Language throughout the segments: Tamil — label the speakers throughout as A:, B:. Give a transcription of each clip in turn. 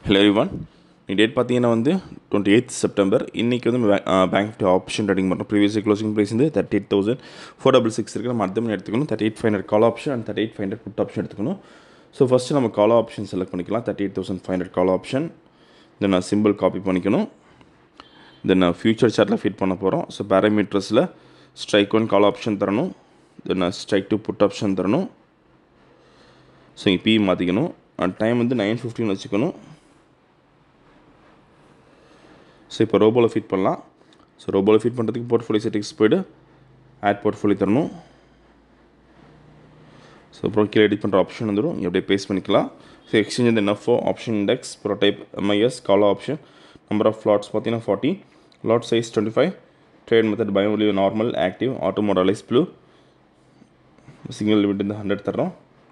A: ஹலோ எவ்ரிவன் நீ டேட் பார்த்தீங்கன்னா வந்து டுவெண்ட்டி எயித் செப்டம்பர் இன்றைக்கி வந்து பேங்க் நிஃப்டி ஆப்ஷன் ட்ரேடிங் பண்ணுறோம் ப்ரீவியஸ் க்ளோசிங் ப்ரைஸ் வந்து thirty eight thousand four double six இருக்குது நம்ம அடுத்த மணி எடுத்துக்கணும் thirty eight five hundred call option and thirty eight five hundred put option எடுத்துக்கணும் ஸோ ஃபஸ்ட்டு நம்ம கால் ஆப்ஷன் செலக்ட் பண்ணிக்கலாம் thirty eight thousand five hundred call option then நான் சிம்பிள் காப்பி பண்ணிக்கணும் தென் நான் ஃபியூச்சர் சார்ட்டில் ஃபிட் பண்ண போகிறோம் ஸோ பேராமீட்டர்ஸில் ஸ்ட்ரைக் ஒன் கால் ஆப்ஷன் தரணும் தென் நான் ஸ்ட்ரைக் டூ புட் ஆப்ஷன் தரணும் ஸோ இங்கே பி மாற்றிக்கணும் அண்ட் டைம் வந்து நைன் ஃபிஃப்டின் வச்சுக்கணும் ஸோ இப்போ ரோபோவில் ஃபிட் பண்ணலாம் ஸோ ரோபோவில் ஃபிட் பண்ணுறதுக்கு போர்ட்ஃபோலியோ செட்டிங்ஸ் போய்ட்டு ஆட் போர்ட்ஃபோலியோ தரணும் ஸோ அப்புறம் கீழே எடிட் பண்ணுற ஆப்ஷன் வந்துடும் இங்கே அப்படியே பேஸ்ட் பண்ணிக்கலாம் ஸோ எக்ஸ்சேஞ்ச் இந்த நஃபோ ஆப்ஷன் இண்டெக்ஸ் ப்ரோடைப் எம்ஐஎஸ் காலோ ஆப்ஷன் நம்பர் ஆஃப் லாட்ஸ் பார்த்தீங்கன்னா forty lot size twenty five trade method பயோலிவ் நார்மல் ஆக்டிவ் ஆட்டோமோடலைஸ் ப்ளூ சிங்கிள் லிமிட் இந்த ஹண்ட்ரட் தரோம்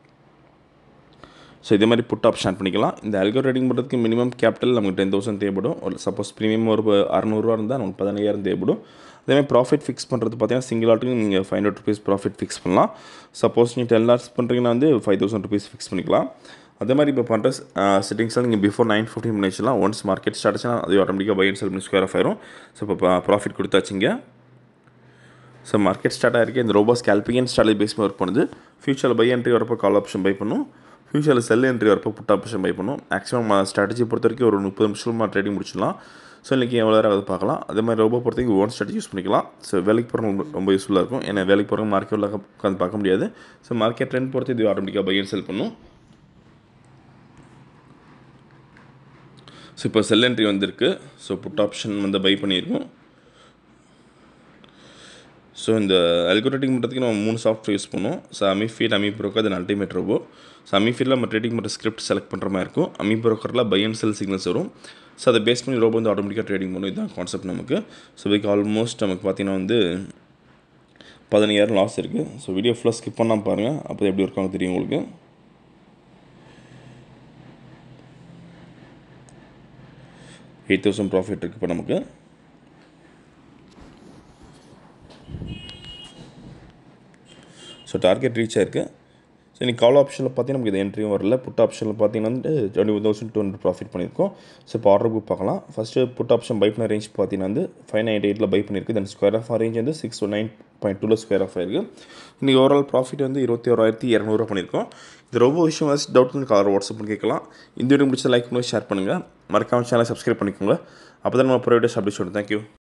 A: ஸோ இதே மாதிரி புட் ஆப்ஷன் பண்ணிக்கலாம் இந்த அல்கோ ட்ரேடிங் பண்ணுறதுக்கு மினிமம் கேபிட்டல் நமக்கு டென் தௌசண்ட் தேவைப்படும் ஒரு சப்போஸ் ப்ரீமியம் ஒரு அறநூறுவா இருந்தால் நமக்கு பதினையாயிரம் தேவைப்படும் அதேமாதிரி ப்ராஃபிட் ஃபிக்ஸ் பண்ணுறது பார்த்தீங்கன்னா சிங்கிள் ஆட்டுக்கு நீங்கள் five hundred rupees profit fix பண்ணலாம் சப்போஸ் நீங்கள் டென் லாட்ஸ் பண்ணுறீங்கன்னா வந்து ஃபைவ் தௌசண்ட் ருபீஸ் ஃபிக்ஸ் பண்ணிக்கலாம் அதே மாதிரி இப்போ பண்ணுற செட்டிங்ஸ்லாம் நீங்கள் பிஃபோர் நைன் ஃபிஃப்டின் பண்ணி வச்சுலாம் ஒன்ஸ் மார்க்கெட் ஸ்டார்ட் ஆச்சுன்னா அது ஆட்டோமேட்டிக்காக பை அண்ட் செல் பண்ணி ஸ்கொயர் ஆஃப் ஆயிரும் ஸோ இப்போ ப்ராஃபிட் கொடுத்தாச்சுங்க ஸோ மார்க்கெட் ஸ்டார்ட் ஆகிருக்கு இந்த robo scalping strategy base work பண்ணுது ஃபியூச்சரில் பை என்ட்ரி வரப்போ கால் ஆப்ஷன் பை பண்ணும் ஃபியூச்சரில் செல் என்ட்ரி வரப்போ புட் ஆப்ஷன் பை பண்ணும் மேக்ஸிமம் ஸ்ட்ராட்டஜி பொறுத்த வரைக்கும் ஒரு முப்பது நிமிஷமாக ட்ரேடிங் முடிச்சிடலாம் ஸோ இன்றைக்கி எவ்வளோ நேரம் அதை பார்க்கலாம் அதே மாதிரி ரோபோ பொறுத்த வரைக்கும் ஓன் ஸ்ட்ராட்டஜி யூஸ் பண்ணிக்கலாம் ஸோ வேலைக்கு போகிறவங்க ரொம்ப யூஸ்ஃபுல்லாக இருக்கும் ஏன்னா வேலைக்கு போகிறவங்க மார்க்கெட்டில் உட்காந்து பார்க்க முடியாது ஸோ மார்க்கெட் ட்ரெண்ட் பொறுத்து இது ஆட்டோமேட்டிக்காக பை அண்ட் செல் பண்ணும் ஸோ இப்போ செல் என்ட்ரி வந்திருக்கு ஸோ புட் ஆப்ஷன் வந்து பை பண்ணியிருக்கோம் ஸோ இந்த அல்கோரேட்டிங் பண்ணுறதுக்கு நம்ம மூணு சாஃப்ட்வேர் யூஸ் பண்ணுவோம் so Ami feed Ami broker then ultimate robo so Ami ஃபீல்டில் நம்ம ட்ரேடிங் பண்ணுற ஸ்கிரிப்ட் செலக்ட் பண்ணுற மாதிரி இருக்கும் அமி ப்ரோக்கரில் பை அண்ட் செல் சிக்னல்ஸ் வரும் ஸோ அதை பேஸ் பண்ணி ரோபோ வந்து ஆட்டோமேட்டிக்காக ட்ரேடிங் பண்ணும் இதுதான் கான்செப்ட் நமக்கு ஸோ இதுக்கு ஆல்மோஸ்ட் நமக்கு பார்த்தீங்கன்னா வந்து பதினையாயிரம் லாஸ் இருக்குது ஸோ வீடியோ ஃபுல்லாக ஸ்கிப் பண்ணாமல் பாருங்கள் அப்போ எப்படி இருக்காங்க தெரியும் உங்களுக்கு எயிட் தௌசண்ட் ப்ராஃபிட் இருக்குது இப்போ நமக்கு ஸோ டார்கெட் ரீச் ஆயிருக்கு ஸோ இன்றைக்கி கால் ஆப்ஷனில் பார்த்தீங்கன்னா நமக்கு இது என்ட்ரியும் வரல புட் ஆப்ஷனில் பார்த்தீங்கன்னா வந்து twenty one thousand two hundred profit பண்ணியிருக்கோம் ஸோ இப்போ ஆர்டர் புக் பார்க்கலாம் ஃபஸ்ட்டு புட் ஆப்ஷன் பை பண்ண ரேஞ்ச் பார்த்தீங்கன்னா வந்து ஃபைவ் நைன்டி எயிட்டில் பை பண்ணியிருக்கு தென் ஸ்கொயர் ஆஃப் ரேஞ்ச் வந்து சிக்ஸ் ஒன் நைன் பாயிண்ட் டூவில் ஸ்கொயர் ஆஃப் ஆயிருக்கு இன்றைக்கி ஓவரால் ப்ராஃபிட் வந்து இருபத்தி ஓராயிரத்தி இரநூறுவா பண்ணியிருக்கோம் இது ரொம்ப விஷயம் வந்து டவுட் வந்து கார் வாட்ஸ்அப் பண்ணி கேட்கலாம் இந்த வீடியோ முடிச்சா லைக் பண்ணி ஷேர் பண்ணுங்கள் மறக்காமல் சேனலை சப்ஸ்கிரைப் பண்ணிக்கோங்க அப்போ தான் நம்ம ப்ரைவேட் அப்டேட் சொல்லுங்கள் தேங்க்யூ